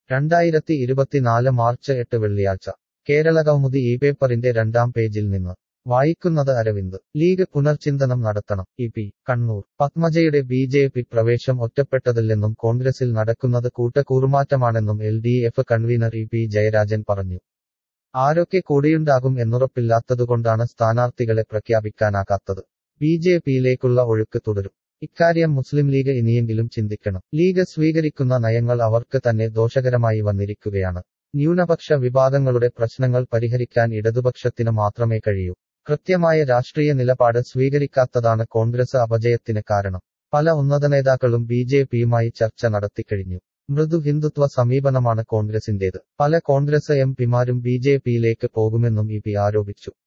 രണ്ടായിരത്തി ഇരുപത്തിനാല് മാർച്ച് എട്ട് വെള്ളിയാഴ്ച കേരളകൗമുദി ഈ പേപ്പറിന്റെ രണ്ടാം പേജിൽ നിന്ന് വായിക്കുന്നത് അരവിന്ദ് ലീഗ് പുനർചിന്തനം നടത്തണം ഇ പി കണ്ണൂർ പത്മജയുടെ ബി ജെ പി പ്രവേശം ഒറ്റപ്പെട്ടതില്ലെന്നും കോൺഗ്രസിൽ നടക്കുന്നത് കൂട്ടക്കൂറുമാറ്റമാണെന്നും L D F convener E P Jayarajan പറഞ്ഞു ആരൊക്കെ കൂടിയുണ്ടാകും എന്നുറപ്പില്ലാത്തതുകൊണ്ടാണ് സ്ഥാനാർത്ഥികളെ പ്രഖ്യാപിക്കാനാകാത്തത് ബി ജെ പിയിലേക്കുള്ള ഒഴുക്ക് തുടരും ഇക്കാര്യം മുസ്ലിം ലീഗ് ഇനിയെങ്കിലും ചിന്തിക്കണം ലീഗ് സ്വീകരിക്കുന്ന നയങ്ങൾ അവർക്ക് തന്നെ ദോഷകരമായി വന്നിരിക്കുകയാണ് ന്യൂനപക്ഷ വിഭാഗങ്ങളുടെ പ്രശ്നങ്ങൾ പരിഹരിക്കാൻ ഇടതുപക്ഷത്തിന് മാത്രമേ കഴിയൂ കൃത്യമായ രാഷ്ട്രീയ നിലപാട് സ്വീകരിക്കാത്തതാണ് കോൺഗ്രസ് അപജയത്തിന് കാരണം പല ഉന്നത നേതാക്കളും ബി ജെ പിയുമായി ചർച്ച നടത്തിക്കഴിഞ്ഞു മൃദു ഹിന്ദുത്വ സമീപനമാണ് കോൺഗ്രസിന്റേത് പല കോൺഗ്രസ് എം പിമാരും ബി ജെ പിയിലേക്ക് പോകുമെന്നും ഇ പി ആരോപിച്ചു